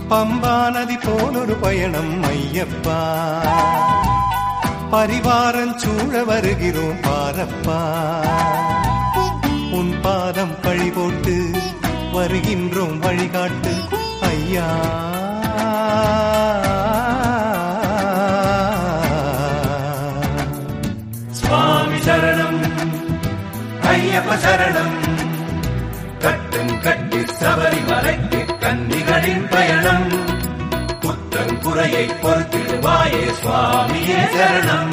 பம்பா நதி போலொரு பயணம் ஐயப்பா பரிவாரம் சூழ வருகிறோம் பாரப்பா உன் பாதம் பழி போட்டு வருகின்றோம் வழிகாட்டு ஐயா சுவாமி சரணம் ஐயப்ப சரணம் கட்டும் கட்டி சபரிமலைக்கு கன்னிகளின் பயணம் குற்றம் குறையை பொறுத்திடுவாயே சுவாமியே சரணம்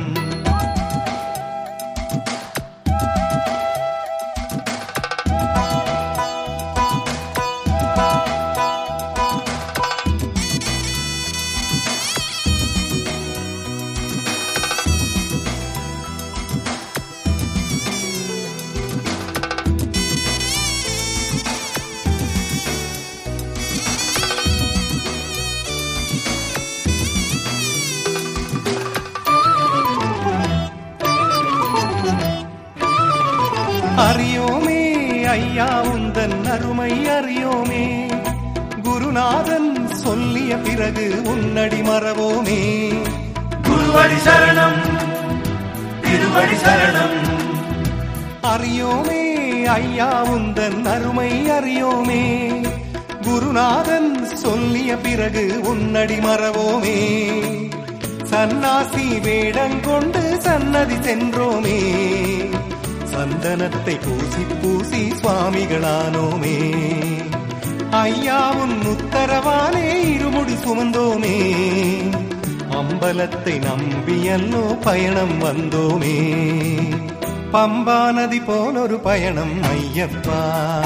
அறியோமே ஐயா உந்தன் அருமை அறியோமே குருநாதன் சொல்லிய பிறகு உன்னடி மறவோமே குருவடி சரணம் திருவடி சரணம் அறியோமே ஐயா உந்தன் அருமை அறியோமே குருநாதன் சொல்லிய பிறகு உன்னடி மறவோமே சன்னாசி வேடங்கொண்டு சன்னதி சென்றோமே சந்தனத்தை பூசி பூசி சுவாமிகளானோமே ஐயா உன் உத்தரவாலே இருமுடி சுமந்தோமே அம்பலத்தை நம்பியல்லோ பயணம் வந்தோமே பம்பா நதி போலொரு பயணம் ஐயப்பா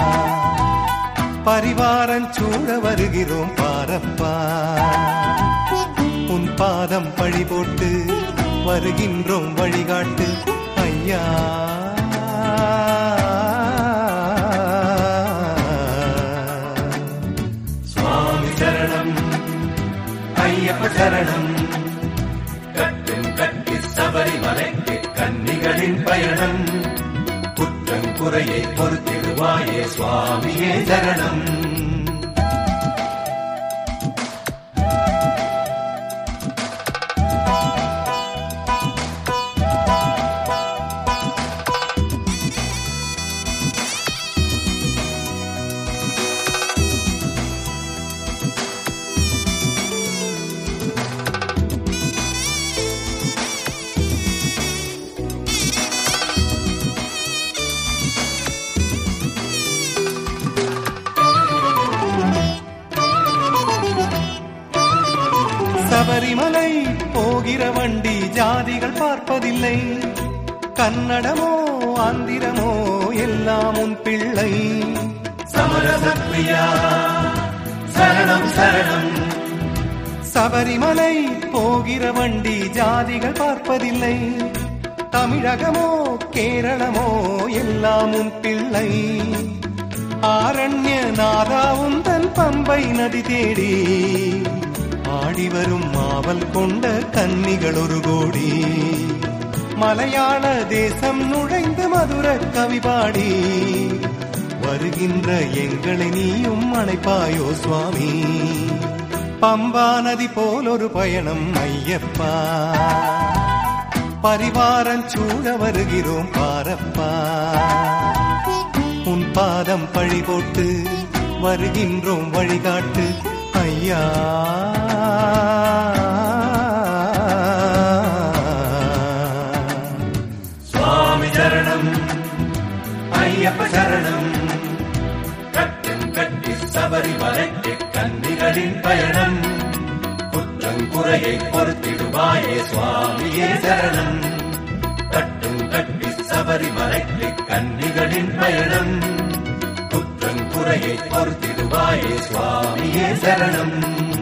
பரிவாரம் சூழ வருகிறோம் பாரப்பா உன் பாதம் பழி போட்டு வருகின்றோம் வழிகாட்டு ஐயா சுவாமி சரணம் ஐயப்ப சரணம் கட்டும் கட்டி சபரிமலைக்கு கன்னிகளின் பயணம் குற்றம் குறையை பொறுத்திடுவாயே சுவாமியே சரணம் சபரிமலை போகிற வண்டி ஜாதிகள் பார்ப்பதில்லை கன்னடமோ ஆந்திரமோ எல்லாம் உன் பிள்ளை சமரசப்பிரியா சரணம் சரணம் சபரிமலை போகிற வண்டி ஜாதிகள் பார்ப்பதில்லை தமிழகமோ கேரளமோ எல்லாம் உன் பிள்ளை ஆரண்ய நாதா உந்தன் பம்பை நதி தேடி ஆடி வரும் மாவல் கொண்ட கன்னிகள் ஒரு கோடி மலையாள தேசம் நுழைந்து மதுர கவி பாடி வருகின்ற எங்களை நீயும் அழைப்பாயோ சுவாமி பம்பா நதி போல் ஒரு பயணம் ஐயப்பா பரிவாரம் சூழ வருகிறோம் பாரப்பா உன் பாதம் பழி போட்டு வருகின்றோம் வழிகாட்டு ஐயா சுவாமி சரணம் ஐயப்ப சரணம் கட்டும் கட்டி சபரிமலைக்கு கன்னிகளின் பயணம் குற்றம் குறையை பொறுத்திடுவாயே சுவாமியே சரணம் கட்டும் கட்டி சபரிமலைக்கு கன்னிகளின் பயணம் குற்றம் குறையை பொறுத்திடுவாயே சுவாமியே சரணம்